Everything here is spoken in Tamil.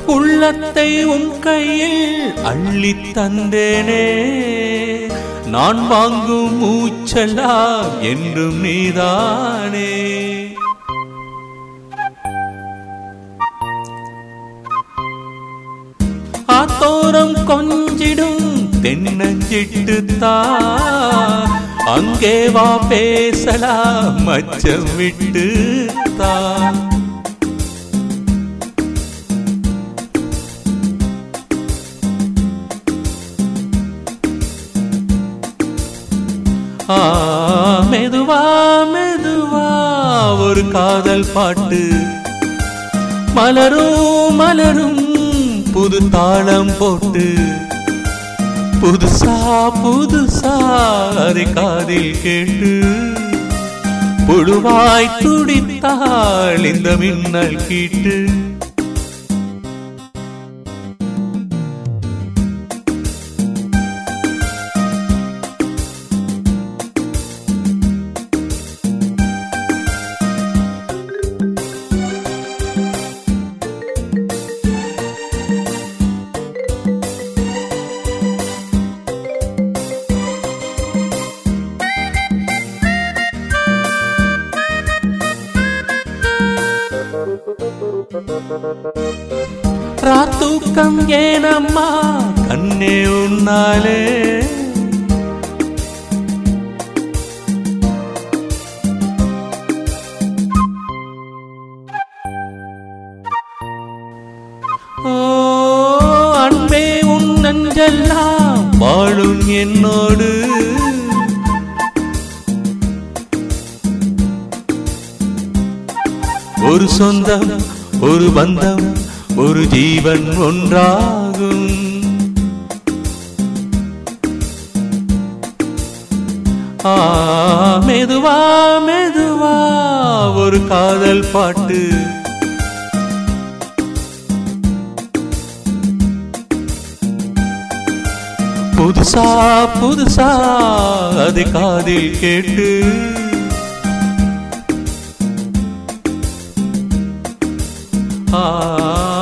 உள்ளத்தை உன் கையில் அள்ளித் தந்தேனே நான் வாங்கும் மூச்செல்லாம் என்றும் நீதானே ஆத்தோரம் கொஞ்சிடும் தென்னஞ்சிட்டு தா அங்கே வா பேசலாம் மச்சம் விட்டு தா ஆ, மெதுவா மெதுவா ஒரு காதல் பாட்டு மலரும் மலரும் புது தாளம் போட்டு புதுசா புதுசா அதை காதில் கேட்டு புழுவாய் துடித்தாள் இந்த மின்னல் கீட்டு ராத்தூக்கம் ஏனம்மா கண்ணே உன்னாலே ஓ அன்பே உன் நஞ்செல்லாம் வாழும் என்னோடு ஒரு சொந்தம் ஒரு பந்தம் ஒரு ஜீவன் ஒன்றாகும் ஆ மெதுவா மெதுவா ஒரு காதல் பாட்டு புதுசா புதுசா அது காதில் கேட்டு ஆ